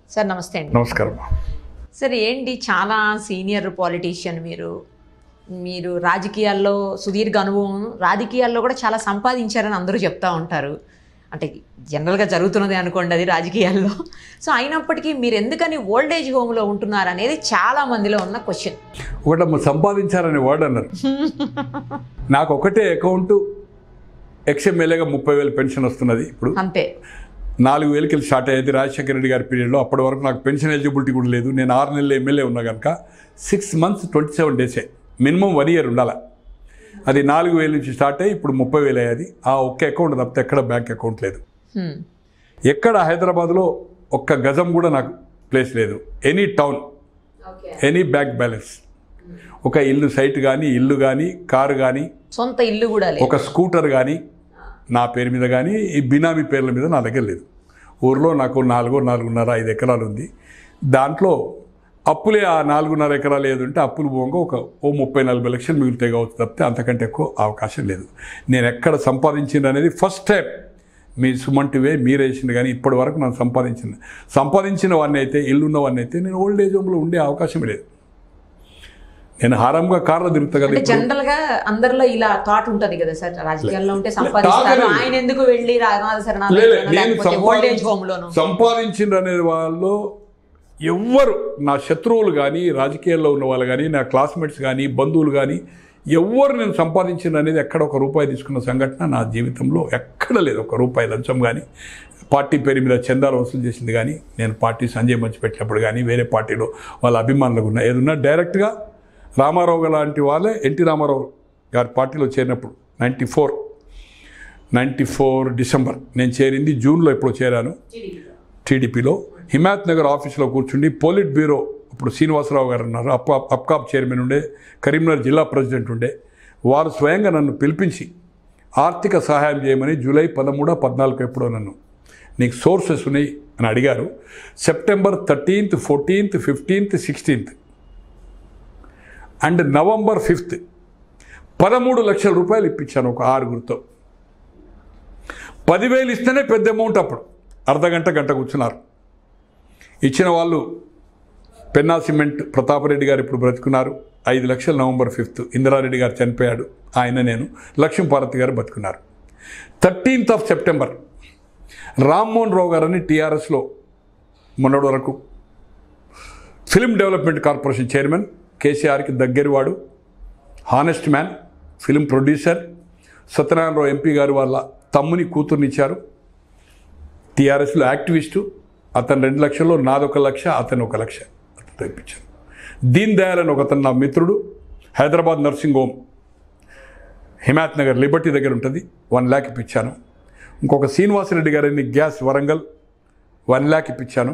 Sir నమస్తే అండి నమస్కారం సార్ ఏంటి చాలా సీనియర్ పాలిటీషియన్ మీరు మీరు రాజకీయాల్లో సుదీర్ఘ అనుభవం రాజకీయాల్లో కూడా చాలా సంపాదించారని అందరూ చెప్తా ఉంటారు అంటే జనరల్గా జరుగుతున్నది అనుకోండి అది రాజకీయాల్లో సో అయినప్పటికీ మీరు ఎందుకని ఓల్డ్ ఏజ్ హోమ్లో ఉంటున్నారు అనేది చాలా మందిలో ఉన్న క్వశ్చన్ ఒకటమ్మ సంపాదించారని వర్డ్ అన్నారు నాకు ఒకటే అకౌంట్ ఎక్స్ఎమ్మెల్యేగా ముప్పై వేలు పెన్షన్ వస్తున్నది ఇప్పుడు అంతే నాలుగు వేలకి వెళ్ళి స్టార్ట్ అయ్యేది రాజశేఖర రెడ్డి గారి పీరియడ్లో అప్పటి వరకు నాకు పెన్షన్ ఎలిజిబిలిటీ కూడా లేదు నేను ఆరు నెలలు ఎమ్మెల్యే ఉన్నా కనుక సిక్స్ మంత్స్ ట్వంటీ సెవెన్ డేసే మినిమం వన్ ఇయర్ ఉండాలి అది నాలుగు వేల నుంచి స్టార్ట్ అయ్యి ఇప్పుడు ముప్పై వేలు అయ్యేది ఆ ఒక్క అకౌంట్ తప్పితే ఎక్కడ బ్యాంక్ అకౌంట్ లేదు హ్మ్. ఎక్కడ హైదరాబాద్లో ఒక్క గజం కూడా నాకు ప్లేస్ లేదు any town any bank balance ఒక ఇల్లు సైట్ కానీ ఇల్లు కానీ కారు కానీ సొంత ఇల్లు కూడా లేదు ఒక స్కూటర్ కానీ నా పేరు మీద కానీ ఈ బినామీ పేర్ల మీద నా దగ్గర లేదు ఊర్లో నాకు నాలుగో నాలుగున్నర ఐదు ఎకరాలు ఉంది దాంట్లో అప్పులే ఆ నాలుగున్నర ఎకరాలు ఏదంటే అప్పులు పోగా ఒక ఓ ముప్పై నలభై లక్షలు మిగులుతాయి కావచ్చు తప్పితే అంతకంటే ఎక్కువ అవకాశం లేదు నేను ఎక్కడ సంపాదించింది అనేది ఫస్ట్ టైం మీ సుమంటివే మీరు వేసింది కానీ ఇప్పటి వరకు నేను సంపాదించింది సంపాదించిన వాడిని అయితే ఇల్లున్న వాడిని అయితే నేను ఓల్డ్ ఏజ్ హోమ్లో ఉండే అవకాశం లేదు నేను హారంగా కార్లో తిరుగుతా కదా అంటే ఇప్పుడు. జనరల్ గా అందరిలో ఇలా థాట్ ఉంటది కదా సార్ రాజకీయాల్లో ఉంటే సంపాదిస్తారు తాగలేదు. ఆయన ఎందుకు వెళ్ళి రాఘనాథ లే, లే, శరణాలయం నేను లేకపోతే ఓల్డ్ ఏజ్ సంపాదించి హోమ్ లోను సంపాదించిండ్రు అనే వాళ్ళు ఎవ్వరు నా శత్రువులు కానీ రాజకీయాల్లో ఉన్న వాళ్ళు కానీ నా క్లాస్మేట్స్ కానీ బంధువులు కానీ ఎవ్వరు నేను సంపాదించింది అనేది ఎక్కడ ఒక రూపాయి తీసుకున్న సంఘటన నా జీవితంలో ఎక్కడ లేదు ఒక రూపాయి లంచం కానీ పార్టీ పేరు మీద చందాలు వసూలు చేసింది కానీ నేను పార్టీ సంజయ్ మంచి పెట్టినప్పుడు కానీ వేరే పార్టీలో వాళ్ళ అభిమానులకు ఉన్న ఏదన్నా డైరెక్ట్గా రామారావు గారు లాంటి వాళ్ళే ఎన్టీ రామారావు గారి పార్టీలో చేరినప్పుడు ninety four ninety four December నేను చేరింది జూన్లో ఎప్పుడో చేరాను టీడీపీలో హిమాయత్ నగర్ ఆఫీస్లో కూర్చుండి పోలిట్ బ్యూరో ఇప్పుడు శ్రీనివాసరావు గారు ఉన్నారు అప్ అప్కాప్ చైర్మన్ ఉండే కరీంనగర్ జిల్లా ప్రెసిడెంట్ ఉండే వారు స్వయంగా నన్ను పిలిపించి ఆర్థిక సహాయం చేయమని జూలై పదమూడు పద్నాలుగు ఎప్పుడో నన్ను నీకు సోర్సెస్ ఉన్నాయి అని అడిగారు September thirteenth fourteenth fifteenth sixteenth and November fifth పదమూడు లక్షల రూపాయలు ఇప్పించాను ఒక ఆరుగురితో పదివేలు ఇస్తేనే పెద్ద అమౌంట్ అప్పుడు అర్ధ గంట గంట కూర్చున్నారు ఇచ్చిన వాళ్ళు పెన్నా సిమెంట్ ప్రతాపరెడ్డి గారు ఇప్పుడు బ్రతుకున్నారు ఐదు లక్షలు నవంబర్ ఫిఫ్త్ ఇందిరారెడ్డి గారు చనిపోయాడు ఆయన నేను లక్ష్మీపార్వతి గారు బతుకున్నారు thirteenth of September Rammohan Rao గారని టీఆర్ఎస్లో మొన్నటి వరకు ఫిల్మ్ డెవలప్మెంట్ కార్పొరేషన్ చైర్మన్ కేసీఆర్కి దగ్గరవాడు honest man film producer Satyanarayana Rao MP garu వాళ్ళ తమ్ముని కూతుర్నిచ్చారు టీఆర్ఎస్లో యాక్టివిస్టు అతను రెండు లక్షల్లో నాదొక లక్ష అతను ఒక లక్ష అతను ఇప్పించాను దీన్ దయాల్ అని ఒక అతను నా మిత్రుడు Hyderabad nursing home Himayat Nagar Liberty దగ్గర ఉంటుంది వన్ ల్యాక్ ఇప్పించాను ఇంకొక శ్రీనివాసరెడ్డి గారిని గ్యాస్ వరంగల్ వన్ ల్యాక్ ఇప్పించాను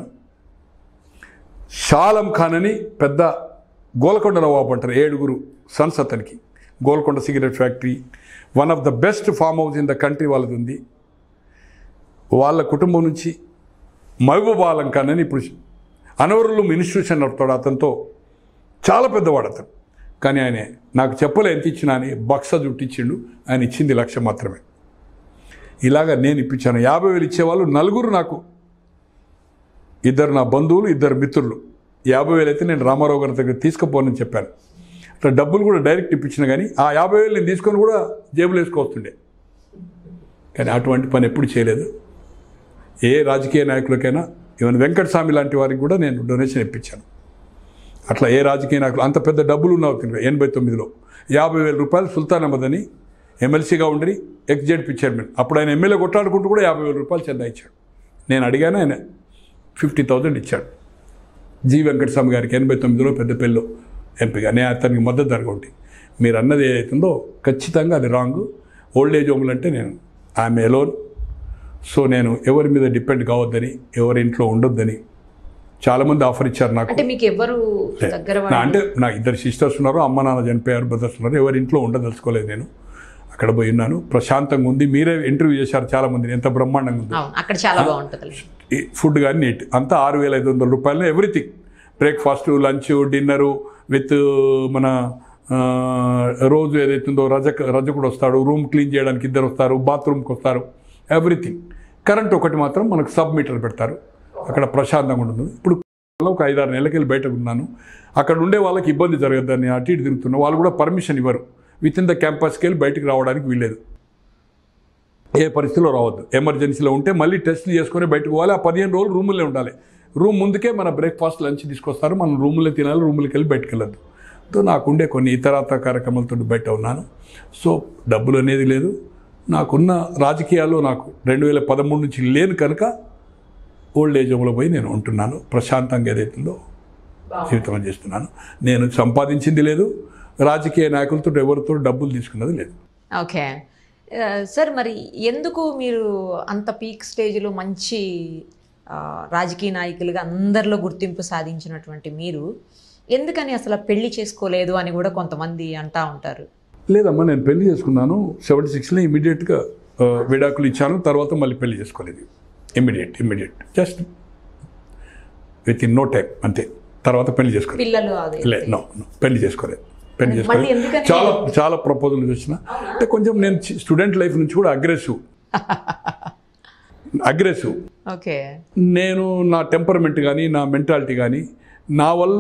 షాలం ఖాన్ అని పెద్ద గోల్కొండ నవాబు అంటారు ఏడుగురు సన్స్ అతనికి Golconda cigarette factory one of the best farm house in the country వాళ్ళది ఉంది వాళ్ళ కుటుంబం నుంచి మహబూబ్ ఆలం ఖాన్ అని ఇప్పుడు అనవరులు ఇన్స్టిట్యూషన్ నడుపుతాడు అతనితో చాలా పెద్దవాడు అతను కానీ ఆయన నాకు చెప్పలే ఎంత ఇచ్చినా అని బక్స జుట్టిచ్చిండు ఆయన ఇచ్చింది లక్ష మాత్రమే ఇలాగ నేను ఇప్పించాను యాభై వేలు ఇచ్చేవాళ్ళు నలుగురు నాకు ఇద్దరు నా బంధువులు ఇద్దరు మిత్రులు యాభై వేలు అయితే నేను రామారావు గారి దగ్గర తీసుకుపోనని చెప్పాను అట్లా డబ్బులు కూడా డైరెక్ట్ ఇప్పించిన కానీ ఆ యాభై వేలు నేను తీసుకొని కూడా జేబులు వేసుకోవస్తుండే కానీ అటువంటి పని ఎప్పుడు చేయలేదు ఏ రాజకీయ నాయకులకైనా ఈవెన్ వెంకటస్వామి లాంటి వారికి కూడా నేను డొనేషన్ ఇప్పించాను అట్లా ఏ రాజకీయ నాయకులు అంత పెద్ద డబ్బులు ఉన్నావు ఎనభై తొమ్మిదిలో యాభై వేల రూపాయలు సుల్తాన్ అహ్మద్ అని ఎమ్మెల్సీగా ఉండి ఎక్స్జెడ్పీ చైర్మన్ అప్పుడు ఆయన ఎమ్మెల్యే కొట్లాడుకుంటూ కూడా యాభై వేల రూపాయలు చందా ఇచ్చాడు నేను అడిగాను ఆయన ఫిఫ్టీ థౌజండ్ ఇచ్చాడు జి వెంకటస్వామి గారికి ఎనభై తొమ్మిదిలో పెద్దపల్లిలో ఎంపీగా నేను అతనికి మద్దతు ధరగా ఉంటే మీరు అన్నది ఏదైతుందో ఖచ్చితంగా అది రాంగ్ ఓల్డ్ ఏజ్ హోమ్లు అంటే నేను ఐఎమ్ ఎలోన్ సో నేను ఎవరి మీద డిపెండ్ కావద్దని ఎవరి ఇంట్లో ఉండొద్దని చాలామంది ఆఫర్ ఇచ్చారు నాకు అంటే మీకు ఎవరు దగ్గర నా వాళ్ళు అంటే నా ఇద్దరు సిస్టర్స్ ఉన్నారు అమ్మ నాన్న చనిపోయారు బ్రదర్స్ ఉన్నారు ఎవరి ఇంట్లో ఉండదలుచుకోలేదు నేను అక్కడ పోయి ఉన్నాను ప్రశాంతంగా ఉంది మీరే ఇంటర్వ్యూ చేశారు చాలా మందిని ఎంత బ్రహ్మాండంగా ఉంది అవును అక్కడ చాలా బాగుంటుంది ఈ ఫుడ్ కానీ నీట్ అంతా ఆరు వేల ఐదు వందల రూపాయలు everything breakfast lunch dinner with మన ఆ, రోజు ఏదైతుందో రజక రజకుడు వస్తాడు రూమ్ క్లీన్ చేయడానికి ఇద్దరు వస్తారు బాత్రూమ్కి వస్తారు ఎవ్రీథింగ్ కరెంట్ ఒకటి మాత్రం మనకు సబ్ మీటర్ పెడతారు అక్కడ ప్రశాంతంగా ఉంటుంది ఇప్పుడు ఒక ఐదారు నెలలకి వెళ్ళి బయటకు ఉన్నాను అక్కడ ఉండే వాళ్ళకి ఇబ్బంది జరగద్దని అటు ఇటు తిరుగుతున్నా వాళ్ళు కూడా పర్మిషన్ ఇవ్వరు విత్ ఇన్ ద క్యాంపస్కి వెళ్ళి బయటికి రావడానికి వీల్లేదు ఏ పరిస్థితిలో రావద్దు ఎమర్జెన్సీలో ఉంటే మళ్ళీ టెస్ట్లు చేసుకొని బయటకు పోవాలి ఆ పదిహేను రోజులు రూముల్లో ఉండాలి రూమ్ ముందుకే మన బ్రేక్ఫాస్ట్ లంచ్ తీసుకొస్తారు మనం రూములో తినాలి రూములకి వెళ్ళి బయటకు వెళ్ళొద్దు తో నాకుండే కొన్ని ఇతరత కార్యక్రమాలతో బయట ఉన్నాను సో డబ్బులు అనేది లేదు నాకున్న రాజకీయాల్లో నాకు రెండు వేల పదమూడు నుంచి లేను కనుక ఓల్డ్ ఏజ్ హోమ్లో పోయి నేను ఉంటున్నాను ప్రశాంతంగా ఏదైతుందో జీవితం చేస్తున్నాను నేను సంపాదించింది లేదు రాజకీయ నాయకులతో ఎవరితో డబ్బులు తీసుకున్నది లేదు ఓకే ఆ, సార్ మరి ఎందుకు మీరు అంత పీక్ స్టేజ్లో మంచి ఆ, రాజకీయ నాయకులుగా అందరిలో గుర్తింపు సాధించినటువంటి మీరు ఎందుకని అసలు పెళ్లి చేసుకోలేదు అని కూడా కొంతమంది అంటా ఉంటారు లేదమ్మా నేను పెళ్లి చేసుకున్నాను సెవెంటీ సిక్స్లో ఇమీడియట్గా విడాకులు ఇచ్చాను తర్వాత మళ్ళీ పెళ్లి చేసుకోలేదు immediate immediate just with in no time అంతే తర్వాత పెళ్లి చేసుకోలేదు పిల్లలు అది లే నో నో పెళ్లి చేసుకోలేదు పెళ్లి మళ్ళీ చేసుకోలేదు ఎందుకని చాలా చాలా ప్రపోజల్ వచ్చిన అంటే కొంచెం నేను స్టూడెంట్ లైఫ్ నుంచి కూడా అగ్రెసివ్ అగ్రెసివ్ ఓకే నేను నా టెంపర్మెంట్ కానీ నా మెంటాలిటీ కానీ నా వల్ల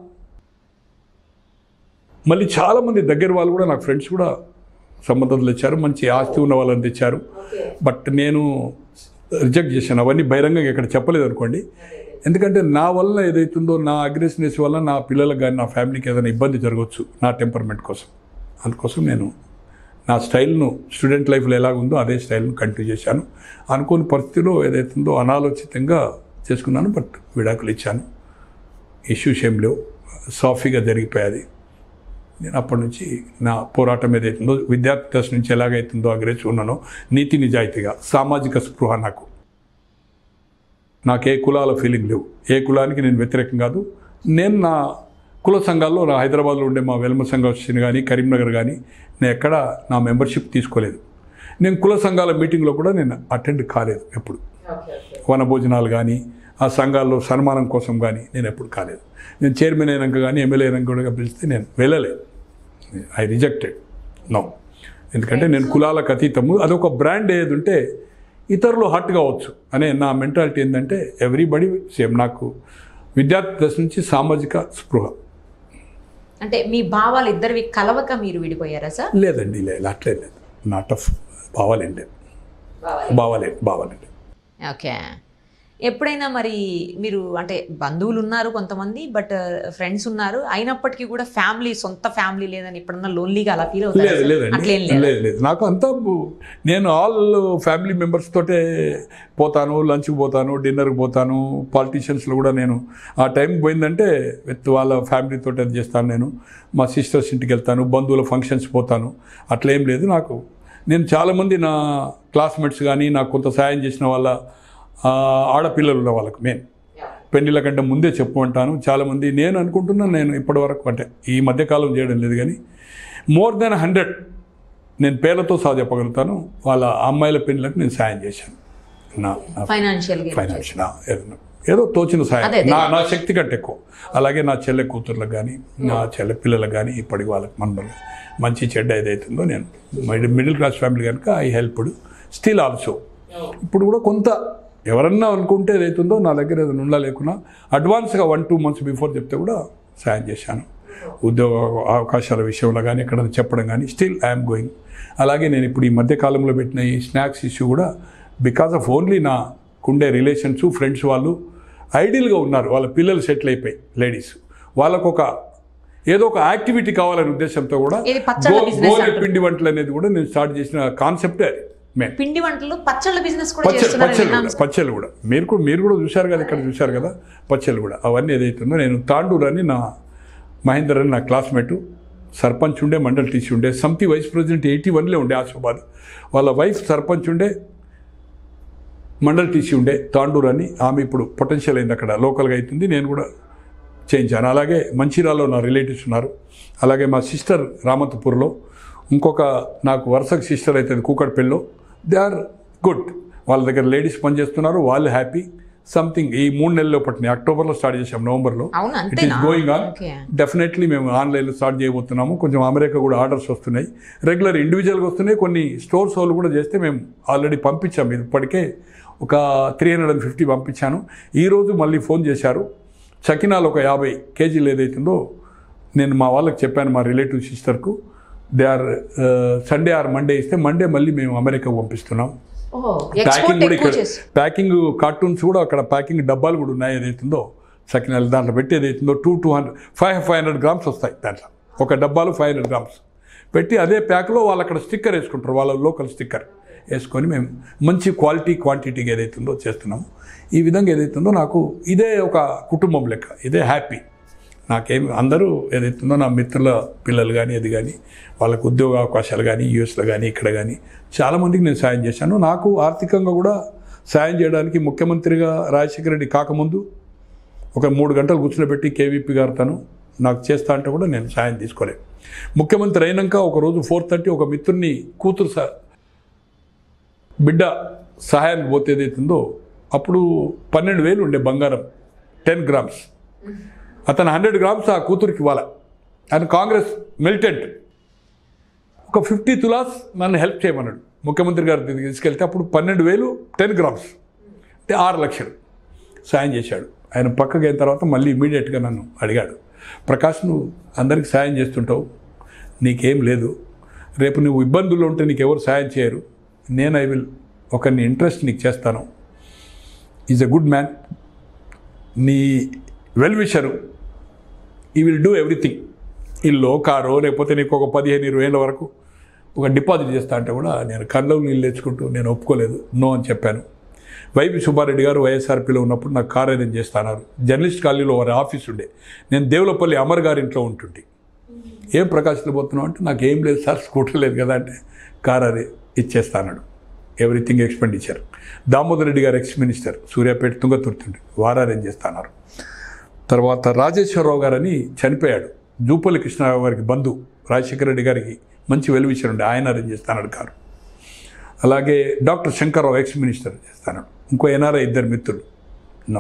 మళ్ళీ చాలామంది దగ్గర వాళ్ళు కూడా నాకు ఫ్రెండ్స్ కూడా సంబంధాలు తెచ్చారు మంచి ఆస్తి ఉన్న వాళ్ళని తెచ్చారు బట్ నేను రిజెక్ట్ చేశాను అవన్నీ బహిరంగంగా ఇక్కడ చెప్పలేదు అనుకోండి ఎందుకంటే నా వల్ల ఏదైతుందో నా అగ్రెసివ్నెస్ వల్ల నా పిల్లలకు కానీ నా ఫ్యామిలీకి ఏదైనా ఇబ్బంది జరగవచ్చు నా టెంపర్మెంట్ కోసం అందుకోసం నేను నా స్టైల్ను స్టూడెంట్ లైఫ్లో ఎలాగుందో అదే స్టైల్ను కంటిన్యూ చేశాను అనుకోని పరిస్థితిలో ఏదైతుందో అనాలోచితంగా చేసుకున్నాను బట్ విడాకులు ఇచ్చాను ఇష్యూస్ ఏం లేవు సాఫీగా జరిగిపోయాది నేను అప్పటి నుంచి నా పోరాటం ఏదైతుందో విద్యార్థి దశ నుంచి ఎలాగైతుందో అగ్రెసివ్ ఉన్నానో నీతి నిజాయితీగా సామాజిక స్పృహ నాకు నాకు ఏ కులాల ఫీలింగ్ లేవు ఏ కులానికి నేను వ్యతిరేకం కాదు నేను నా కుల సంఘాల్లో నా హైదరాబాద్లో ఉండే మా వెల్మ సంఘం వచ్చింది కానీ కరీంనగర్ కానీ నేను ఎక్కడ నా మెంబర్షిప్ తీసుకోలేదు నేను కుల సంఘాల మీటింగ్లో కూడా నేను అటెండ్ కాలేదు ఎప్పుడు వన భోజనాలు కానీ ఆ సంఘాల్లో సన్మానం కోసం కానీ నేను ఎప్పుడు కాలేదు నేను చైర్మన్ అయినాక కానీ ఎమ్మెల్యే అయినాక కూడా పిలిస్తే నేను వెళ్ళలేదు ఐ రిజెక్టెడ్ నో ఎందుకంటే నేను కులాలకు అతీతము అదొక బ్రాండ్ ఏది ఉంటే ఇతరులు హట్ కావచ్చు అనే నా మెంటాలిటీ ఏంటంటే ఎవ్రీబడి సేమ్ నాకు విద్యార్థి దశ నుంచి సామాజిక స్పృహ అంటే మీ భావాలు ఇద్దరివి కలవక మీరు విడిపోయారా సార్ లేదండి లేదు అట్లే లేదు నాట్ ఆఫ్ బావాలేండి బావాలేదు బావాలేండి ఓకే ఎప్పుడైనా మరి మీరు అంటే బంధువులు ఉన్నారు కొంతమంది బట్ ఫ్రెండ్స్ ఉన్నారు అయినప్పటికీ కూడా ఫ్యామిలీ సొంత ఫ్యామిలీ లేదని ఎప్పుడన్నా లోన్లీగా అలా ఫీల్ అవుతారు లేదు లేదండి అట్లేం లేదు లేదు లేదు నాకు అంతా బు- నేను ఆల్ ఫ్యామిలీ మెంబర్స్ తోటే పోతాను లంచ్కి పోతాను డిన్నర్కి పోతాను పాలిటీషియన్స్లో కూడా నేను ఆ టైం పోయిందంటే విత్ వాళ్ళ ఫ్యామిలీతో అది చేస్తాను నేను మా సిస్టర్స్ ఇంటికి వెళ్తాను బంధువుల ఫంక్షన్స్ పోతాను అట్లేం లేదు నాకు నేను చాలామంది నా క్లాస్మేట్స్ కానీ నాకు కొంత సాయం చేసిన వాళ్ళ ఆ, ఆడపిల్లలు ఉన్న వాళ్ళకు మెయిన్ పెళ్లిళ్ళ కంటే ముందే చెప్పుకుంటాను చాలామంది నేను అనుకుంటున్నాను నేను ఇప్పటివరకు అంటే ఈ మధ్యకాలం చేయడం లేదు కానీ మోర్ దెన్ హండ్రెడ్ నేను పేర్లతో సహా చెప్పగలుగుతాను వాళ్ళ అమ్మాయిల పెళ్ళిళ్ళకి నేను సాయం చేశాను నా నా ఫైనాన్షియల్ గా ఫైనాన్షియల్ ఏదో ఏదో తోచిన సాయం అదే, అదే. నా నా శక్తి కంటే ఎక్కువ అలాగే నా చెల్లె కూతుర్లకు కానీ నా చెల్లె పిల్లలకు కానీ ఇప్పటికి వాళ్ళకి మనబలు మంచి చెడ్డ ఏదైతుందో నేను మిడిల్ క్లాస్ ఫ్యామిలీ కనుక ఐ హెల్ప్డ్ స్టిల్ ఆల్సో ఇప్పుడు కూడా కొంత ఎవరన్నా అనుకుంటే ఏదైతుందో నా దగ్గర ఏదైనా ఉండా లేకున్నా అడ్వాన్స్గా వన్ టూ మంత్స్ బిఫోర్ చెప్తే కూడా సాయం చేశాను ఉద్యోగ అవకాశాల విషయంలో కానీ ఎక్కడ చెప్పడం కానీ స్టిల్ ఐఎమ్ గోయింగ్ అలాగే నేను ఇప్పుడు ఈ మధ్య కాలంలో పెట్టిన ఈ స్నాక్స్ ఇష్యూ కూడా బికాస్ ఆఫ్ ఓన్లీ నా కుండే రిలేషన్స్ ఫ్రెండ్స్ వాళ్ళు ఐడియల్గా ఉన్నారు వాళ్ళ పిల్లలు సెటిల్ అయిపోయి లేడీస్ వాళ్ళకు ఒక ఏదో ఒక యాక్టివిటీ కావాలనే ఉద్దేశంతో కూడా ఇది పచ్చళ్ళ గో- business గోలే అంటారు. పిండి వంటలు అనేది కూడా నేను స్టార్ట్ చేసిన కాన్సెప్టే అది మెయిన్ పిండి వంటలు పచ్చళ్ళ బిజినెస్ కూడా పచ్చళ్ళు చేస్తున్నారు పచ్చళ్ళు విన్నాను కూడా పచ్చళ్ళు కూడా మీరు కూడా మీరు కూడా చూశారు కదా ఇక్కడ చూశారు కదా పచ్చళ్ళు కూడా అవన్నీ ఏదైతుందో నేను తాండూరు అని నా మహేందర్ అని నా క్లాస్మేట్ సర్పంచ్ ఉండే మండల్ టీసీ ఉండే సమితి వైస్ ప్రెసిడెంట్ ఎయిటీ వన్లే ఉండే ఆసిఫాబాద్ వాళ్ళ వైఫ్ సర్పంచ్ ఉండే మండల్ టీసీ ఉండే తాండూరు అని ఆమె ఇప్పుడు పొటెన్షియల్ అయింది అక్కడ లోకల్గా అవుతుంది నేను కూడా చేయించాను అలాగే మంచిర్యాలలో నా రిలేటివ్స్ ఉన్నారు అలాగే మా సిస్టర్ రామతపూర్లో ఇంకొక నాకు వరుసకు సిస్టర్ అవుతుంది కూకట్పల్లిలో దే ఆర్ గుడ్ వాళ్ళ దగ్గర లేడీస్ పనిచేస్తున్నారు వాళ్ళు హ్యాపీ సంథింగ్ ఈ మూడు నెలల్లో పట్టినాయి అక్టోబర్లో స్టార్ట్ చేసాం నవంబర్లో అవును ఇట్ ఈస్ అంతేనా గోయింగ్ ఆన్ ఓకే డెఫినెట్లీ మేము ఆన్లైన్లో స్టార్ట్ చేయబోతున్నాము కొంచెం అమెరికా కూడా ఆర్డర్స్ వస్తున్నాయి రెగ్యులర్ ఇండివిజువల్గా వస్తున్నాయి కొన్ని స్టోర్స్ వాళ్ళు కూడా చేస్తే మేము ఆల్రెడీ పంపించాము ఇది ఇప్పటికే ఒక త్రీ హండ్రెడ్ అండ్ ఫిఫ్టీ పంపించాను ఈరోజు మళ్ళీ ఫోన్ చేశారు చకినాలు ఒక యాభై కేజీలు ఏదైతుందో నేను మా వాళ్ళకి చెప్పాను మా రిలేటివ్ సిస్టర్కు they are Sunday or Monday ఇస్తే మండే మళ్ళీ మేము అమెరికా పంపిస్తున్నాం ఓహో ప్యాకింగ్ ఎక్స్పోర్ట్ కూడా ఎక్కువ ఇక్కడ చేసి ప్యాకింగ్ కార్టూన్స్ కూడా అక్కడ ప్యాకింగ్ డబ్బాలు కూడా ఉన్నాయి ఏదైతుందో సకినాలు దాంట్లో పెట్టి ఏదైతుందో two two hundred five five hundred grams వస్తాయి దాంట్లో ఒక డబ్బాలు ఫైవ్ హండ్రెడ్ గ్రామ్స్ పెట్టి అదే ప్యాక్లో వాళ్ళు అక్కడ స్టిక్కర్ వేసుకుంటారు వాళ్ళ లోకల్ స్టిక్కర్ వేసుకొని మేము మంచి క్వాలిటీ క్వాంటిటీగా ఏదైతుందో చేస్తున్నాము ఈ విధంగా ఏదైతుందో నాకు ఇదే ఒక కుటుంబం లెక్క ఇదే హ్యాపీ నాకేం అందరూ ఏదైతుందో నా మిత్రుల పిల్లలు కానీ అది కానీ వాళ్ళకు ఉద్యోగ అవకాశాలు కానీ యూఎస్లో కానీ ఇక్కడ కానీ చాలామందికి నేను సాయం చేశాను నాకు ఆర్థికంగా కూడా సాయం చేయడానికి ముఖ్యమంత్రిగా రాజశేఖర రెడ్డి కాకముందు ఒక మూడు గంటలు కూర్చుని కేవీపీ గారు తను నాకు చేస్తా అంటే కూడా నేను సాయం తీసుకోలేదు ముఖ్యమంత్రి అయినాక ఒకరోజు ఫోర్ థర్టీ ఒక మిత్రుని కూతురు సా బిడ్డ సహాయానికి పోతే ఏదైతుందో అప్పుడు పన్నెండు వేలు ఉండే బంగారం టెన్ గ్రామ్స్ అతను హండ్రెడ్ గ్రామ్స్ ఆ కూతురికి ఇవ్వాలి ఆయన కాంగ్రెస్ మిలిటెంట్ ఒక ఫిఫ్టీ తులాస్ నన్ను హెల్ప్ చేయమన్నాడు ముఖ్యమంత్రి గారి దగ్గరికి తీసుకెళ్తే అప్పుడు పన్నెండు వేలు టెన్ గ్రామ్స్ అంటే ఆరు లక్షలు సాయం చేశాడు ఆయన పక్కకి అయిన తర్వాత మళ్ళీ ఇమీడియట్గా నన్ను అడిగాడు ప్రకాష్ నువ్వు అందరికి సాయం చేస్తుంటావు నీకేం లేదు రేపు నువ్వు ఇబ్బందుల్లో ఉంటే నీకు ఎవరు సాయం చేయరు నేను ఐ విల్ ఒకరిని ఇంట్రెస్ట్ నీకు చేస్తాను ఈజ్ ఎ గుడ్ మ్యాన్ నీ వెల్ విషరు ఈ విల్ డూ ఎవ్రీథింగ్ ఇల్లు కారో లేకపోతే నీకు ఒక పదిహేను ఇరవై ఏళ్ళ వరకు ఒక డిపాజిట్ చేస్తా అంటే కూడా నేను కళ్ళలో నీళ్ళు తెచ్చుకుంటూ నేను ఒప్పుకోలేదు నో అని చెప్పాను వైవి సుబ్బారెడ్డి గారు వైఎస్ఆర్పీలో ఉన్నప్పుడు నాకు కార్ అరేంజ్ చేస్తున్నారు జర్నలిస్ట్ కాలనీలో వారి ఆఫీస్ ఉండే నేను దేవులపల్లి అమర్ గారి ఇంట్లో ఉంటుంటే ఏం ప్రకాశంలో పోతున్నావు అంటే నాకు ఏం లేదు సార్ స్కూటర్ లేదు కదా అంటే కార్ అదే ఇచ్చేస్తాడు ఎవ్రీథింగ్ ఎక్స్పెండిచర్ దామోదర్ రెడ్డి గారు ఎక్స్ మినిస్టర్ సూర్యాపేట తుంగతుర్తుండే వారు అరేంజ్ చేస్తున్నారు తర్వాత రాజేశ్వరరావు గారని చనిపోయాడు జూపల్లి కృష్ణరావు గారికి బంధు రాజశేఖర రెడ్డి గారికి మంచి వెలువిషయం ఉండే ఆయన అరేంజ్ చేస్తాడు కారు అలాగే డాక్టర్ శంకర్రావు ఎక్స్ మినిస్టర్ చేస్తాను ఇంకో ఎన్ఆర్ఐ ఇద్దరు మిత్రులు నో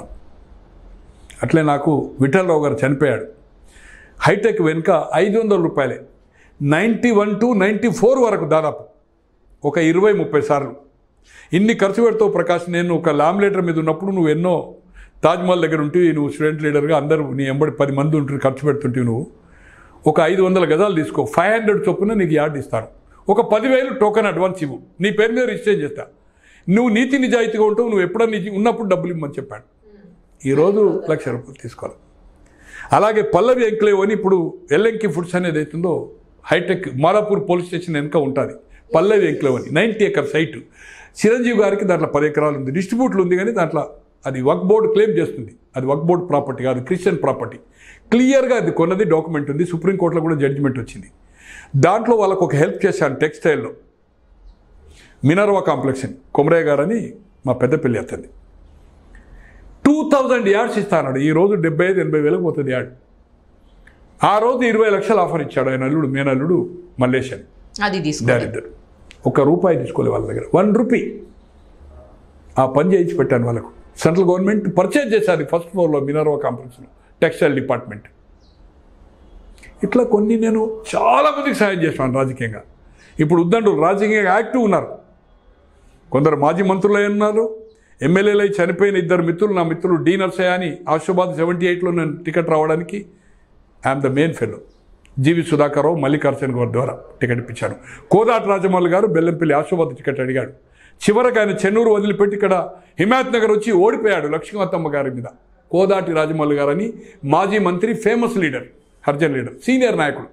అట్లే నాకు విఠలరావు గారు చనిపోయాడు హైటెక్ వెనుక ఐదు వందల రూపాయలే ninety one to ninety four వరకు దాదాపు ఒక ఇరవై ముప్పై సార్లు ఇన్ని ఖర్చు పెడతావు ప్రకాష్ నేను ఒక లామ్లేటర్ మీద ఉన్నప్పుడు నువ్వు ఎన్నో తాజ్మహల్ దగ్గర ఉంటివి నువ్వు స్టూడెంట్ లీడర్గా అందరూ నీ ఎంబడి పది మంది ఉంటే ఖర్చు పెడుతుంటివి నువ్వు ఒక ఐదు వందల గజాలు తీసుకో ఫైవ్ హండ్రెడ్ చొప్పున నీకు యార్డ్ ఇస్తాను ఒక పదివేలు టోకెన్ అడ్వాన్స్ ఇవ్వు నీ పేరు మీద రిజిస్టర్ చేస్తా నువ్వు నీతి నిజాయితీగా ఉంటావు నువ్వు ఎప్పుడన్నా నిజ- ఉన్నప్పుడు డబ్బులు ఇవ్వమని చెప్పాడు ఈరోజు లక్ష రూపాయలు తీసుకోవాలి అలాగే పల్లవి ఎంక్లేవ్ అని ఇప్పుడు ఎల్ఎంకి ఫుడ్స్ అనేది అవుతుందో హైటెక్ మాలాపూర్ పోలీస్ స్టేషన్ వెనుక ఉంటుంది పల్లవి ఎంక్లేవ్ అని నైంటీ ఎకర్ సైట్ చిరంజీవి గారికి దాంట్లో పది ఎకరాలు ఉంది డిస్ట్రిబ్యూట్లు ఉంది కానీ దాంట్లో అది వర్క్ బోర్డు క్లెయిమ్ చేస్తుంది అది వర్క్ బోర్డు ప్రాపర్టీ కాదు క్రిస్టియన్ ప్రాపర్టీ క్లియర్గా అది కొన్నది డాక్యుమెంట్ ఉంది సుప్రీంకోర్టులో కూడా జడ్జిమెంట్ వచ్చింది దాంట్లో వాళ్ళకు ఒక హెల్ప్ చేశాను టెక్స్టైల్లో మినర్వా కాంప్లెక్స్ అని కొమరయ్య గారని మా పెద్ద పెళ్ళి అతన్ని టూ థౌజండ్ యార్డ్స్ ఇస్తాడు ఈ రోజు డెబ్బై ఐదు ఎనభై వేలకు పోతుంది యాడ్ ఆ రోజు ఇరవై లక్షలు ఆఫర్ ఇచ్చాడు ఆయన అల్లుడు మేనల్లుడు మల్లేష్ అని అది తీసుకో దారిద్దరు ఒక రూపాయి తీసుకోలే వాళ్ళ దగ్గర వన్ రూపీ ఆ పని చేయించి పెట్టాను వాళ్ళకు సెంట్రల్ గవర్నమెంట్ పర్చేజ్ చేశారు ఫస్ట్ ఫ్లోర్లో మినర్వా కాంప్లెక్స్లో టెక్స్టైల్ డిపార్ట్మెంట్ ఇట్లా కొన్ని నేను చాలా మందికి సాయం చేశాను రాజకీయంగా ఇప్పుడు ఉద్దండులు రాజకీయంగా యాక్టివ్ ఉన్నారు కొందరు మాజీ మంత్రులు అయి ఉన్నారు ఎమ్మెల్యేలు అయి చనిపోయిన ఇద్దరు మిత్రులు నా మిత్రులు డీ నర్సయ్య అని ఆశుబాద్ సెవెంటీ ఎయిట్లో నేను టికెట్ రావడానికి I'm the main fellow G V Sudhakar Rao Mallikarjuna గారి ద్వారా టికెట్ ఇప్పించాను కోదాటి రాజమౌళి గారు బెల్లంపల్లి ఆశుబాద్ టికెట్ అడిగాడు చివరికి ఆయన చెన్నూరు వదిలిపెట్టి ఇక్కడ హిమాయత్ నగర్ వచ్చి ఓడిపోయాడు లక్ష్మీవతమ్మ గారి మీద కోదాటి రాజమౌళి గారని మాజీ మంత్రి famous leader Harijan leader senior నాయకుడు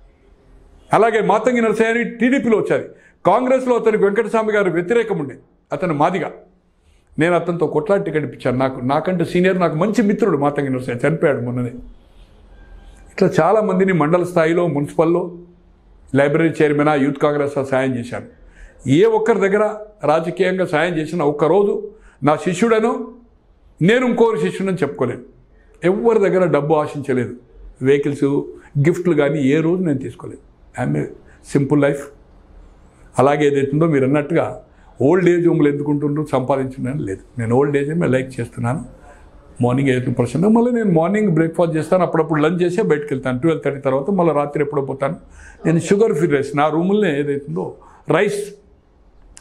అలాగే మాతంగి నరసయ్య అని టీడీపీలో వచ్చాది కాంగ్రెస్లో అతనికి వెంకటస్వామి గారు వ్యతిరేకం ఉండే అతను మాదిగా నేను అతనితో కొట్లాడి టికెట్ ఇప్పించాను నాకు నాకంటే సీనియర్ నాకు మంచి మిత్రుడు మాతంగి నరసయ్య చనిపోయాడు మొన్ననే ఇట్లా చాలామందిని మండల స్థాయిలో మున్సిపల్లో లైబ్రరీ చైర్మన్ యూత్ కాంగ్రెస్ సాయం చేశాను ఏ ఒక్కరి దగ్గర రాజకీయంగా సాయం చేసిన ఒక్కరోజు నా శిష్యుడను నేను ఇంకోరి శిష్యుడని చెప్పుకోలేను ఎవరి దగ్గర డబ్బు ఆశించలేదు వెహికల్స్ గిఫ్ట్లు కానీ ఏ రోజు నేను తీసుకోలేదు ఐఎమ్ ఏ సింపుల్ లైఫ్ అలాగే ఏదైతుందో మీరు అన్నట్టుగా ఓల్డ్ ఏజ్ హోమ్లు ఎందుకుంటుండ్రు సంపాదించున్నాను లేదు నేను ఓల్డ్ ఏజ్ హోమ్ లైక్ చేస్తున్నాను మార్నింగ్ ఎయిట్ పర్సెంట్ మళ్ళీ నేను మార్నింగ్ బ్రేక్ఫాస్ట్ చేస్తాను అప్పుడప్పుడు లంచ్ చేసే బయటకు వెళ్తాను ట్వెల్వ్ థర్టీ తర్వాత మళ్ళీ రాత్రి ఎప్పుడో పోతాను నేను షుగర్ ఫ్రీ రైస్ నా రూములనే ఏదైతుందో రైస్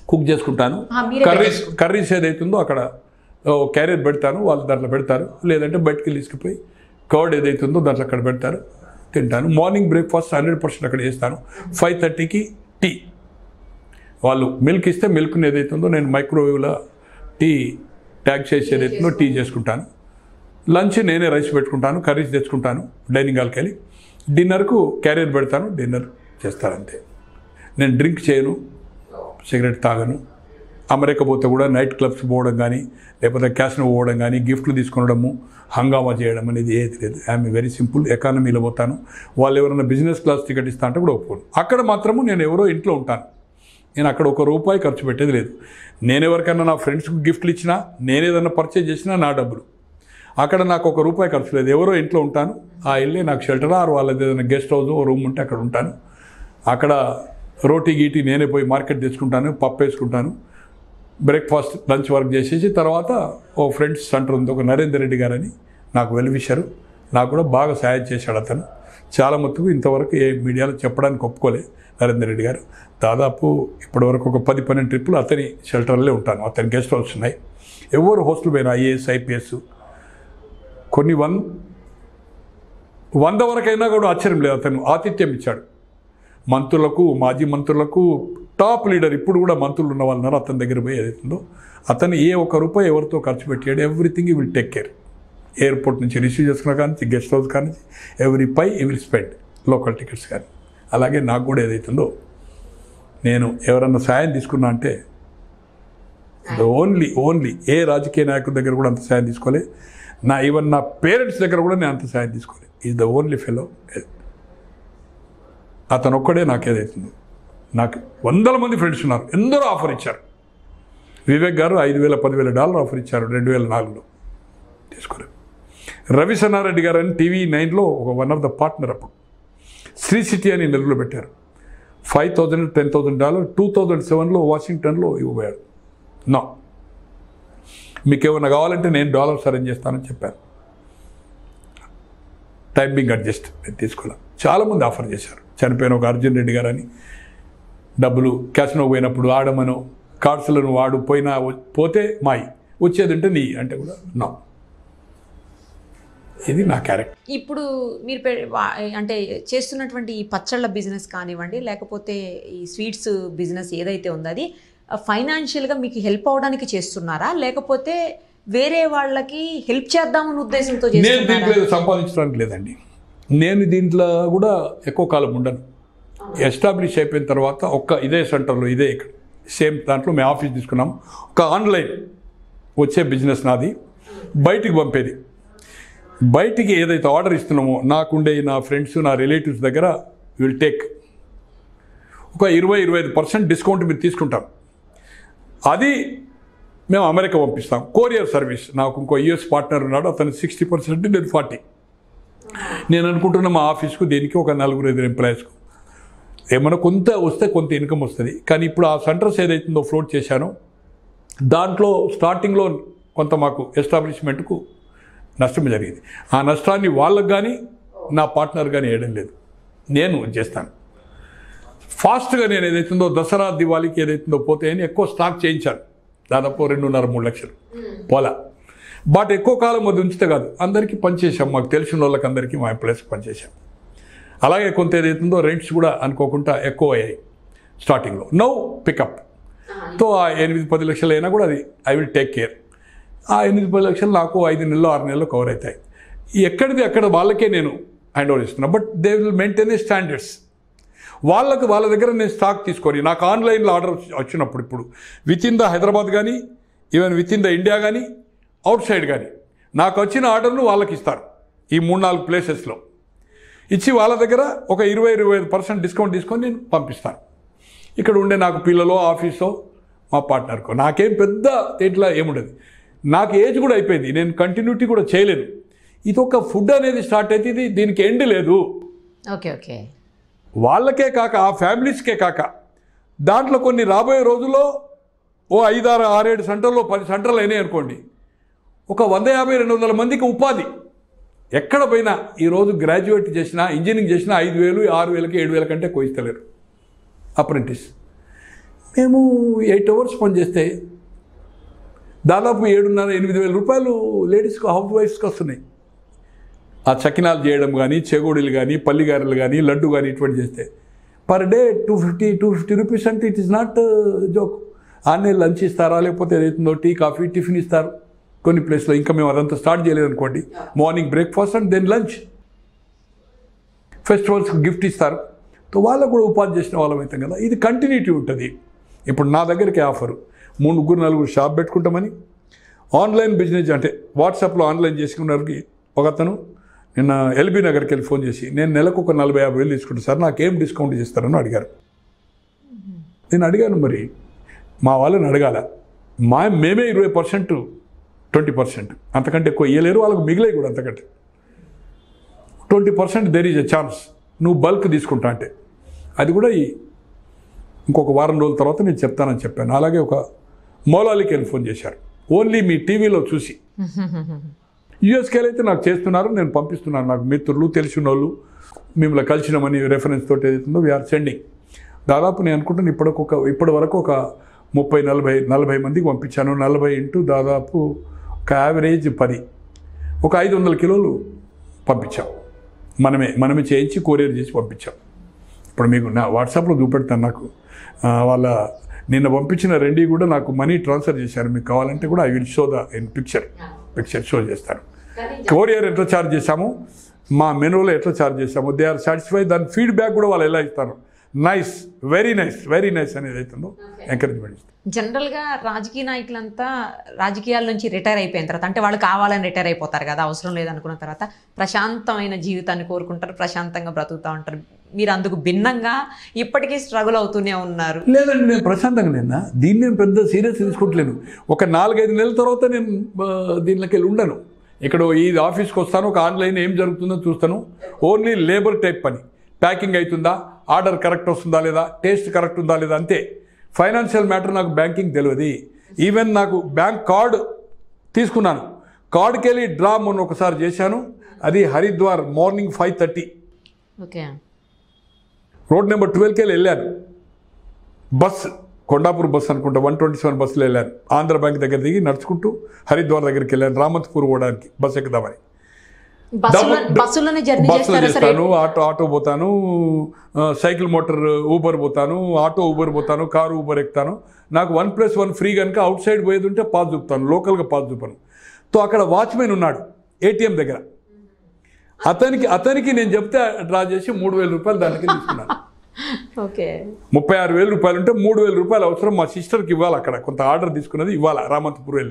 కుక్ చేసుకుంటాను ఆ, మీరే కర్రీస్ కర్రీస్ ఏదైతుందో అక్కడ క్యారియర్ పెడతాను వాళ్ళు దాంట్లో పెడతారు లేదంటే బయటికి తీసుకుపోయి కర్డ్ ఏదైతుందో దాంట్లో అక్కడ పెడతారు తింటాను మార్నింగ్ బ్రేక్ఫాస్ట్ హండ్రెడ్ పర్సెంట్ అక్కడ చేస్తాను ఫైవ్ థర్టీకి టీ వాళ్ళు మిల్క్ ఇస్తే మిల్క్ని ఏదైతుందో నేను మైక్రోవేవ్లో టీ ట్యాగ్ చేసి ఏదైతుందో టీ చేసుకుంటాను లంచ్ నేనే రైస్ పెట్టుకుంటాను కర్రీస్ తెచ్చుకుంటాను డైనింగ్ హాల్కి వెళ్ళి డిన్నర్కు క్యారియర్ పెడతాను డిన్నర్ చేస్తాను అంతే నేను డ్రింక్ చేయను సిగరెట్ తాగను అమెరికా పోతే కూడా నైట్ క్లబ్స్ పోవడం కానీ లేకపోతే క్యాసినో పోవడం కానీ గిఫ్ట్లు తీసుకొనడము హంగామా చేయడం అనేది ఏది లేదు ఐఎమ్ వెరీ సింపుల్ ఎకానమీలో పోతాను వాళ్ళు ఎవరైనా బిజినెస్ క్లాస్ టికెట్ ఇస్తా అంటే కూడా ఒప్పుకోను అక్కడ మాత్రము నేను ఎవరో ఇంట్లో ఉంటాను నేను అక్కడ ఒక రూపాయి ఖర్చు పెట్టేది లేదు నేను ఎవరికైనా నా ఫ్రెండ్స్కి గిఫ్ట్లు ఇచ్చినా నేను ఏదైనా పర్చేజ్ చేసినా నా డబ్బులు అక్కడ నాకు ఒక రూపాయి ఖర్చు లేదు ఎవరో ఇంట్లో ఉంటాను ఆ ఇల్లే నాకు షెల్టర్ ఆర్ వాళ్ళది ఏదైనా గెస్ట్ హౌస్ రూమ్ ఉంటే అక్కడ ఉంటాను అక్కడ రోటీ గీటీ నేనే పోయి మార్కెట్ తెచ్చుకుంటాను పప్పు వేసుకుంటాను బ్రేక్ఫాస్ట్ లంచ్ వర్క్ చేసేసి తర్వాత ఓ ఫ్రెండ్స్ సెంటర్ ఉంది ఒక నరేందర్ రెడ్డి గారని నాకు వెల్విషరు నాకు కూడా బాగా సహాయం చేశాడు అతను చాలా మట్టుకు ఇంతవరకు ఏ మీడియాలో చెప్పడానికి ఒప్పుకోలే నరేందర్ రెడ్డి గారు దాదాపు ఇప్పటివరకు ఒక పది పన్నెండు ట్రిప్పులు అతని షెల్టర్లే ఉంటాను అతని గెస్ట్ హౌస్ ఉన్నాయి ఎవరు హోస్టల్ పోయినా ఐఏఎస్ ఐపీఎస్ కొన్ని వన్ వంద వరకైనా కూడా ఆశ్చర్యం లేదు అతను ఆతిథ్యం ఇచ్చాడు మంత్రులకు మాజీ మంత్రులకు టాప్ లీడర్ ఇప్పుడు కూడా మంత్రులు ఉన్న వాళ్ళు ఉన్నారు అతని దగ్గర పోయి ఏదైతుందో అతను ఏ ఒక్క రూపాయి ఎవరితో ఖర్చు పెట్టాడు ఎవ్రీథింగ్ ఈ విల్ టేక్ కేర్ ఎయిర్పోర్ట్ నుంచి రిసీవ్ చేసుకున్న కానీ గెస్ట్ హౌస్ కానీ ఎవ్రీ పై ఎవ్రీ స్పెండ్ లోకల్ టికెట్స్ కానీ అలాగే నాకు కూడా ఏదైతుందో నేను ఎవరన్నా సాయం తీసుకున్నా అంటే ఓన్లీ ఓన్లీ ఏ రాజకీయ నాయకుడి దగ్గర కూడా అంత సాయం తీసుకోలే నా ఈవెన్ నా పేరెంట్స్ దగ్గర కూడా నేను అంత సాయం తీసుకోలే ఈజ్ ద ఓన్లీ ఫెలో అతను ఒక్కడే నాకు ఏదైతుందో నాకు వందల మంది ఫ్రెండ్స్ ఉన్నారు ఎందరో ఆఫర్ ఇచ్చారు వివేక్ గారు ఐదు వేల పదివేల డాలర్ ఆఫర్ ఇచ్చారు రెండు వేల నాలుగులో తీసుకోలేదు రవి సన్నారెడ్డి గారు అని టీవీ నైన్లో ఒక వన్ ఆఫ్ ద పార్ట్నర్ అప్పుడు శ్రీ సిటీ అని నెలవులో పెట్టారు five thousand ten thousand dollar two thousand సెవెన్లో వాషింగ్టన్లో ఇవ్వబోయాడు నా మీకు ఏమైనా కావాలంటే నేను డాలర్స్ అరేంజ్ చేస్తానని చెప్పాను టైమింగ్ అడ్జస్ట్ నేను తీసుకోలే చాలామంది ఆఫర్ చేశారు చనిపోయిన ఒక అర్జున్ రెడ్డి గారు అని డబ్బులు క్యాసినో పోయినప్పుడు ఆడమను కార్డ్స్లను వాడు పోయినా పోతే మాయి వచ్చేది అంటే నీ అంటే కూడా నా ఇది నా క్యారెక్టర్ ఇప్పుడు మీరు పె- వా- అంటే చేస్తున్నటువంటి ఈ పచ్చళ్ళ బిజినెస్ కానివ్వండి లేకపోతే ఈ స్వీట్స్ బిజినెస్ ఏదైతే ఉందో అది ఫైనాన్షియల్గా మీకు హెల్ప్ అవడానికి చేస్తున్నారా లేకపోతే వేరే వాళ్ళకి హెల్ప్ చేద్దామన్న ఉద్దేశంతో నేను చేస్తున్నారా దీంట్లో ఏదో సంపాదించడానికి లేదండి నేను దీంట్లో కూడా ఎక్కువ కాలం ఉండను ఎస్టాబ్లిష్ అయిపోయిన తర్వాత ఒక్క ఇదే సెంటర్లో ఇదే ఇక్కడ సేమ్ దాంట్లో మేము ఆఫీస్ తీసుకున్నాం ఒక ఆన్లైన్ వచ్చే బిజినెస్ నాది బయటికి పంపేది బయటికి ఏదైతే ఆర్డర్ ఇస్తున్నామో నాకుండే నా ఫ్రెండ్స్ నా రిలేటివ్స్ దగ్గర విల్ టేక్ ఒక ఇరవై ఇరవై ఐదు పర్సెంట్ డిస్కౌంట్ మీరు తీసుకుంటాం అది మేము అమెరికా పంపిస్తాం కొరియర్ సర్వీస్ నాకు ఇంకో యూఎస్ పార్ట్నర్ ఉన్నాడు అతను సిక్స్టీ పర్సెంట్ నేను ఫార్టీ నేను అనుకుంటున్న మా ఆఫీస్కు దీనికి ఒక నలుగురు ఐదు ఎంప్లాయీస్కు ఏమైనా కొంత వస్తే కొంత ఇన్కమ్ వస్తుంది కానీ ఇప్పుడు ఆ సెంటర్స్ ఏదైతుందో ఫ్లోట్ చేశానో దాంట్లో స్టార్టింగ్లో కొంత మాకు ఎస్టాబ్లిష్మెంట్కు నష్టం జరిగింది ఆ నష్టాన్ని వాళ్ళకు కానీ నా పార్ట్నర్ కానీ వేయడం లేదు నేను చేస్తాను ఫాస్ట్గా నేను ఏదైతుందో దసరా దివాళీకి ఏదైతుందో పోతే అని ఎక్కువ స్టాక్ చేయించాను దాదాపు రెండున్నర మూడు లక్షలు పోలా బట్ ఎక్కువ కాలం అది ఉంచితే కాదు అందరికీ పనిచేసాం మాకు తెలిసిన వాళ్ళకి అందరికీ మా ఎంప్లాయీస్కి పనిచేసాం అలాగే కొంత ఏదైతుందో రెంట్స్ కూడా అనుకోకుండా ఎక్కువ అయ్యాయి స్టార్టింగ్లో నో పికప్ తో ఆ ఎనిమిది పది లక్షలు అయినా కూడా అది ఐ విల్ టేక్ కేర్ ఆ ఎనిమిది పది లక్షలు నాకు ఐదు నెలలు ఆరు నెలలు కవర్ అవుతాయి ఎక్కడిది అక్కడ వాళ్ళకే నేను హ్యాండ్ ఓవర్ ఇస్తున్నా but they will maintain a standards వాళ్ళకు వాళ్ళ దగ్గర నేను స్టాక్ తీసుకొని నాకు ఆన్లైన్లో ఆర్డర్ వచ్చినప్పుడు ఇప్పుడు విత్ ఇన్ ద హైదరాబాద్ కానీ even with in the India కానీ అవుట్ సైడ్ కానీ నాకు వచ్చిన ఆర్డర్ను వాళ్ళకి ఇస్తారు ఈ మూడు నాలుగు ప్లేసెస్లో ఇచ్చి వాళ్ళ దగ్గర ఒక ఇరవై ఇరవై ఐదు పర్సెంట్ డిస్కౌంట్ తీసుకొని నేను పంపిస్తాను ఇక్కడ ఉండే నాకు పిల్లలో ఆఫీసో మా పార్ట్నర్కో నాకేం పెద్ద ఇట్లా ఏముండదు నాకు ఏజ్ కూడా అయిపోయింది నేను కంటిన్యూటీ కూడా చేయలేను ఇది ఒక ఫుడ్ అనేది స్టార్ట్ అయితే ఇది దీనికి ఎండ్ లేదు ఓకే ఓకే వాళ్ళకే కాక ఆ ఫ్యామిలీస్కే కాక దాంట్లో కొన్ని రాబోయే రోజుల్లో ఓ ఐదారు ఆరేడు సెంటర్లో పది సెంటర్లు అయినాయి అనుకోండి ఒక వంద యాభై రెండు వందల మందికి ఉపాధి ఎక్కడ పోయినా ఈరోజు గ్రాడ్యుయేట్ చేసినా ఇంజనీరింగ్ చేసినా ఐదు వేలు ఆరు వేలకి ఏడు వేల కంటే కోయిస్తలేరు అప్రెంటిస్ మేము ఎయిట్ అవర్స్ పనిచేస్తే దాదాపు ఏడున్నర ఎనిమిది వేల రూపాయలు లేడీస్కి హౌస్ వైఫ్స్కి వస్తున్నాయి ఆ చకినాలు చేయడం కానీ చెగోడీలు కానీ పల్లిగారెలు కానీ లడ్డు కానీ ఇటువంటి చేస్తే per day two fifty two fifty rupees అంటే ఇట్ ఈస్ నాట్ జోక్ ఆన్నే లంచ్ ఇస్తారా లేకపోతే ఏదైతుందో టీ కాఫీ టిఫిన్ ఇస్తారు కొన్ని ప్లేస్లో ఇంకా మేము అదంతా స్టార్ట్ చేయలేదు అనుకోండి morning breakfast and then lunch festivals gift ఇస్తారు సో వాళ్ళకు కూడా ఉపాధి చేసిన వాళ్ళం అవుతాం కదా ఇది కంటిన్యూటీ ఉంటుంది ఇప్పుడు నా దగ్గరికి ఆఫర్ మూడు ముగ్గురు నలుగురు షాప్ పెట్టుకుంటామని ఆన్లైన్ బిజినెస్ అంటే వాట్సాప్లో ఆన్లైన్ చేసుకున్నవారికి ఒక అతను నిన్న ఎల్బీ నగర్కి వెళ్ళి ఫోన్ చేసి నేను నెలకు ఒక నలభై యాభై వేలు తీసుకుంటాను సార్ నాకేం డిస్కౌంట్ చేస్తారని అడిగారు నేను అడిగాను మరి మా వాళ్ళని అడగాల మా మేమే ఇరవై పర్సెంట్ ట్వంటీ పర్సెంట్ అంతకంటే ఎక్కువ ఇయ్యలేరు వాళ్ళకు మిగిలే కూడా అంతకంటే twenty percent there is a chance నువ్వు బల్క్ తీసుకుంటా అంటే అది కూడా ఈ ఇంకొక వారం రోజుల తర్వాత నేను చెప్తానని చెప్పాను అలాగే ఒక మౌలాలికి వెళ్ళి ఫోన్ చేశారు ఓన్లీ మీ టీవీలో చూసి యూఎస్కేలు అయితే నాకు చేస్తున్నారు నేను పంపిస్తున్నాను నాకు మిత్రులు తెలిసిన వాళ్ళు మిమ్మల్ని కలిసినామని రెఫరెన్స్ తోటి ఏదైతుందో వీఆర్ సెండింగ్ దాదాపు నేను అనుకుంటాను ఇప్పటికి ఒక ఇప్పటి వరకు ఒక ముప్పై నలభై నలభై మందికి పంపించాను నలభై ఇంటూ దాదాపు ఒక యావరేజ్ పది ఒక ఐదు వందల కిలోలు పంపించాం మనమే మనమే చేయించి కొరియర్ చేసి పంపించాం ఇప్పుడు మీకు నా వాట్సాప్లో చూపెడతాను నాకు ఆ, వాళ్ళ నిన్న పంపించిన రెండి కూడా నాకు మనీ ట్రాన్స్ఫర్ చేశారు మీకు కావాలంటే కూడా I will show the in picture picture show చేస్తాను కొరియర్ ఎట్లా ఛార్జ్ చేశాము మా మెనూలో ఎట్లా ఛార్జ్ చేశాము దే ఆర్ సాటిస్ఫై దాని ఫీడ్బ్యాక్ కూడా వాళ్ళు ఎలా ఇస్తారు nice very nice very nice అనేది అవుతుందో ఎంకరేజ్మెంట్ ఇస్తాను జనరల్గా రాజకీయ నాయకులంతా రాజకీయాల నుంచి రిటైర్ అయిపోయిన తర్వాత అంటే వాళ్ళు కావాలని రిటైర్ అయిపోతారు కదా అవసరం లేదనుకున్న తర్వాత ప్రశాంతమైన జీవితాన్ని కోరుకుంటారు ప్రశాంతంగా బ్రతుకుతూ ఉంటారు మీరు అందుకు భిన్నంగా ఇప్పటికీ స్ట్రగుల్ అవుతూనే ఉన్నారు లేదండి నేను ప్రశాంతంగా నిన్న దీన్ని నేను పెద్ద సీరియస్ తీసుకుంటలేను ఒక నాలుగైదు నెలల తర్వాత నేను ఆ, దీనిలోకి వెళ్ళి ఉండను ఇక్కడ ఈ ఆఫీస్కి వస్తాను ఒక ఆన్లైన్ ఏం జరుగుతుందో చూస్తాను ఓన్లీ లేబర్ టైప్ పని ప్యాకింగ్ అవుతుందా ఆర్డర్ కరెక్ట్ వస్తుందా లేదా టేస్ట్ కరెక్ట్ ఉందా లేదా అంతే ఫైనాన్షియల్ మ్యాటర్ నాకు బ్యాంకింగ్ తెలియదు ఈవెన్ నాకు బ్యాంక్ కార్డ్ తీసుకున్నాను కార్డ్కి వెళ్ళి డ్రా మొన్న ఒకసారి చేశాను అది Haridwar morning five thirty okay road number ట్వెల్వ్కి వెళ్ళి వెళ్ళాను బస్ కొండాపూర్ బస్ అనుకుంటా వన్ ట్వంటీ సెవెన్ బస్సులో వెళ్ళాను ఆంధ్ర బ్యాంక్ దగ్గర దిగి నడుచుకుంటూ హరిద్వార్ దగ్గరికి వెళ్ళాను రామంతపూర్ పోవడానికి బస్ ఎక్కుదామని బస్సులో డబ్బు- బస్సులోనే జర్నీ బస్సులో చేస్తారా సరే చేస్తాను ఆటో ఆటో పోతాను ఆ, సైకిల్ మోటార్ ఊబర్ పోతాను ఆటో ఊబర్ పోతాను కారు ఊబర్ ఎక్కుతాను నాకు వన్ ప్లస్ వన్ ఫ్రీ కనుక అవుట్ సైడ్ పోయేది ఉంటే పాస్ చూపుతాను లోకల్గా పాస్ చూపాను సో అక్కడ వాచ్మెన్ ఉన్నాడు ఏటీఎం దగ్గర అతనికి అతనికి నేను చెప్తే డ్రా చేసి మూడు వేల రూపాయలు దానికి తీసుకున్నాను ఓకే ముప్పై ఆరు వేల రూపాయలు ఉంటే మూడు వేల రూపాయలు అవసరం మా సిస్టర్కి ఇవ్వాలి అక్కడ కొంత ఆర్డర్ తీసుకున్నది ఇవ్వాలి రామంతపూర్ వెళ్ళి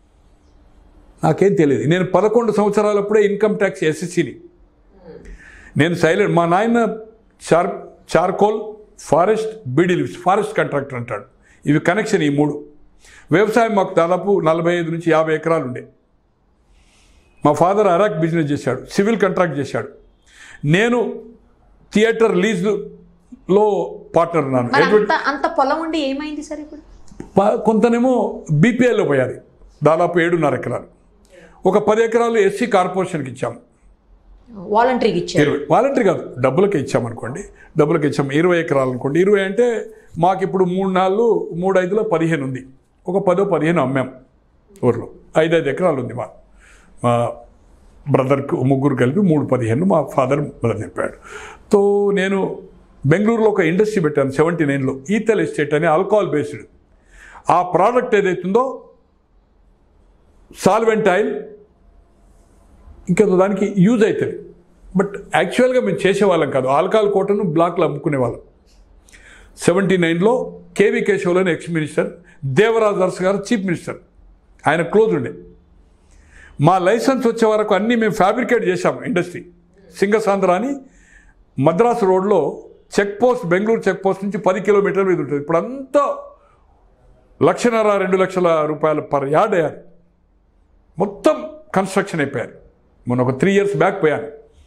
నాకేం తెలియదు నేను పదకొండు సంవత్సరాలప్పుడే ఇన్కమ్ ట్యాక్స్ ఎస్ఎస్సిని నేను సైలెంట్ మా నాయన char charcoal forest beedi leaves forest contractor అంటాడు ఇవి కనెక్షన్ ఈ మూడు వ్యవసాయం మాకు దాదాపు నలభై ఐదు నుంచి యాభై ఎకరాలు ఉండే మా ఫాదర్ అరాక్ బిజినెస్ చేశాడు సివిల్ కాంట్రాక్ట్ చేశాడు నేను థియేటర్ లీజ్లో పార్ట్నర్ ఉన్నాను మరి ఎడ్వర్డ్ అంత అంత పొలం ఉండి ఏమైంది సార్ ఇప్పుడు ప- కొంతనేమో బీపీఎల్లో పోయాలి దాదాపు ఏడున్నర ఎకరాలు ఒక పది ఎకరాలు ఎస్సీ కార్పొరేషన్కి ఇచ్చాము వాలంటరీకి ఇచ్చారు ఇరవై వాలంటరీ కాదు డబ్బులకి ఇచ్చామనుకోండి డబ్బులకి ఇచ్చాము ఇరవై ఎకరాలు అనుకోండి ఇరవై అంటే మాకు ఇప్పుడు మూడు నాలుగు మూడు ఐదులో పదిహేను ఉంది ఒక పదో పదిహేను అమ్మాం ఊర్లో ఐదు ఐదు ఎకరాలు ఉంది మా మా బ్రదర్కి ముగ్గురు కలిపి మూడు పదిహేను మా ఫాదర్ బ్రదర్ చెప్పాడు సో నేను బెంగళూరులో ఒక ఇండస్ట్రీ పెట్టాను సెవెంటీ నైన్లో ఈతల్ ఎస్టేట్ అని ఆల్కహాల్ బేస్డ్ ఆ ప్రోడక్ట్ ఏదైతుందో సాల్వెంట్ ఆయిల్ ఇంకా దానికి యూజ్ అవుతుంది బట్ యాక్చువల్గా మేము చేసేవాళ్ళం కాదు ఆల్కహాల్ కోటను బ్లాక్లో అమ్ముకునేవాళ్ళం సెవెంటీ నైన్లో కేవీ కేశవులని ఎక్స్ మినిస్టర్ దేవరాజ్ అరస్ గారు చీఫ్ మినిస్టర్ ఆయన క్లోజ్ ఉండే మా లైసెన్స్ వచ్చే వరకు అన్నీ మేము ఫ్యాబ్రికేట్ చేశాం ఇండస్ట్రీ సింగసాంధ్ర అని మద్రాసు రోడ్లో check post Bengaluru check post నుంచి పది కిలోమీటర్ల మీద ఉంటుంది ఇప్పుడు అంతా లక్షన్నర రెండు లక్షల రూపాయలు పర్ యార్డ్ అయ్యారు మొత్తం కన్స్ట్రక్షన్ అయిపోయారు మొన్న ఒక త్రీ ఇయర్స్ బ్యాక్ పోయాను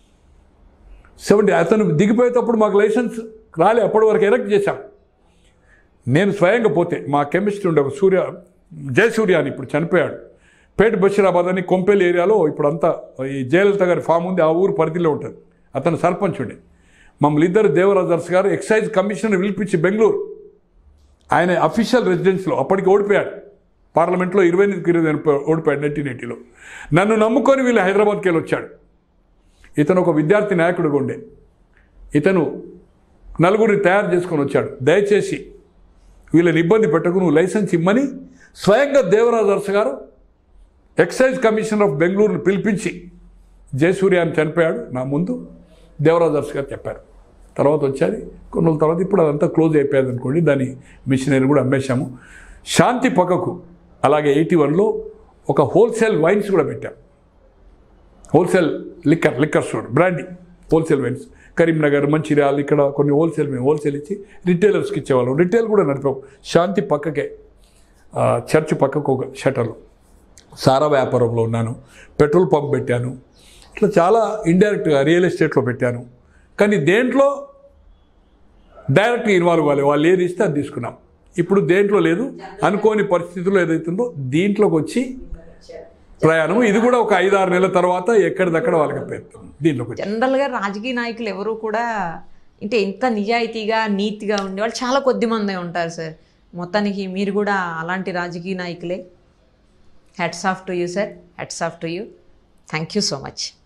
సెవెంటీ అతను దిగిపోయేటప్పుడు మాకు లైసెన్స్ రాలే అప్పటి వరకు ఎరెక్ట్ చేశాం నేను స్వయంగా పోతే మా కెమిస్ట్రీ ఉండే ఒక సూర్య జయసూర్య అని ఇప్పుడు చనిపోయాడు పేట బషీరాబాద్ అని కొంపెల్ ఏరియాలో ఇప్పుడు అంతా ఈ జయలలిత గారి ఫామ్ ఉంది ఆ ఊరు పరిధిలో ఉంటుంది అతను సర్పంచ్ ఉండే మమ్మల్ని ఇద్దరు దేవరాజర్స్ గారు ఎక్సైజ్ కమిషనర్ పిలిపించి బెంగళూరు ఆయన అఫీషియల్ రెసిడెన్స్లో అప్పటికి ఓడిపోయాడు పార్లమెంట్లో ఇరవై ఎనిమిదికి ఇరవై ఎనిమిది ఓడిపోయాడు నైన్టీన్ ఎయిటీలో నన్ను నమ్ముకొని వీళ్ళు హైదరాబాద్కి వెళ్ళి వచ్చాడు ఇతను ఒక విద్యార్థి నాయకుడిగా ఉండే ఇతను నలుగురిని తయారు చేసుకొని వచ్చాడు దయచేసి వీళ్ళని ఇబ్బంది పెట్టకు నువ్వు లైసెన్స్ ఇమ్మని స్వయంగా దేవరాజు అరస గారు ఎక్సైజ్ కమిషనర్ ఆఫ్ బెంగళూరుని పిలిపించి జయసూర్య అని చనిపోయాడు నా ముందు దేవరాజు అరస గారు చెప్పారు తర్వాత వచ్చేది కొన్ని రోజుల తర్వాత ఇప్పుడు అదంతా క్లోజ్ అయిపోయింది అనుకోండి దాని మిషనరీ కూడా అమ్మేశాము శాంతి పక్కకు అలాగే ఎయిటీ వన్లో ఒక హోల్సేల్ వైన్స్ కూడా పెట్టాం wholesale liquor liquor store brandy wholesale wines Karimnagar Mancherial ఇక్కడ కొన్ని హోల్సేల్ మేము హోల్సేల్ ఇచ్చి రిటైలర్స్కి ఇచ్చేవాళ్ళం రిటైల్ కూడా నడిపాం శాంతి పక్కకే ఆ, చర్చ్ పక్కకు ఒక షటర్లు సారా వ్యాపారంలో ఉన్నాను పెట్రోల్ పంప్ పెట్టాను ఇట్లా చాలా ఇండైరెక్ట్గా రియల్ ఎస్టేట్లో పెట్టాను కానీ దేంట్లో డైరెక్ట్గా ఇన్వాల్వ్ అవ్వాలి వాళ్ళు ఏది ఇస్తే అది తీసుకున్నాం ఇప్పుడు దేంట్లో లేదు అనుకోని పరిస్థితుల్లో ఏదైతుందో దీంట్లోకి వచ్చి ప్రయాణం ఇది కూడా ఒక ఐదు ఆరు నెలల తర్వాత ఎక్కడిదక్కడ వాళ్ళకి పెడతాం దీంట్లోకి వచ్చి జనరల్గా రాజకీయ నాయకులు ఎవరు కూడా అంటే ఇంత నిజాయితీగా నీతిగా ఉండేవాళ్ళు చాలా కొద్ది మందే ఉంటారు సార్ మొత్తానికి మీరు కూడా అలాంటి రాజకీయ నాయకులే hats off to you sir hats off to you thank you so much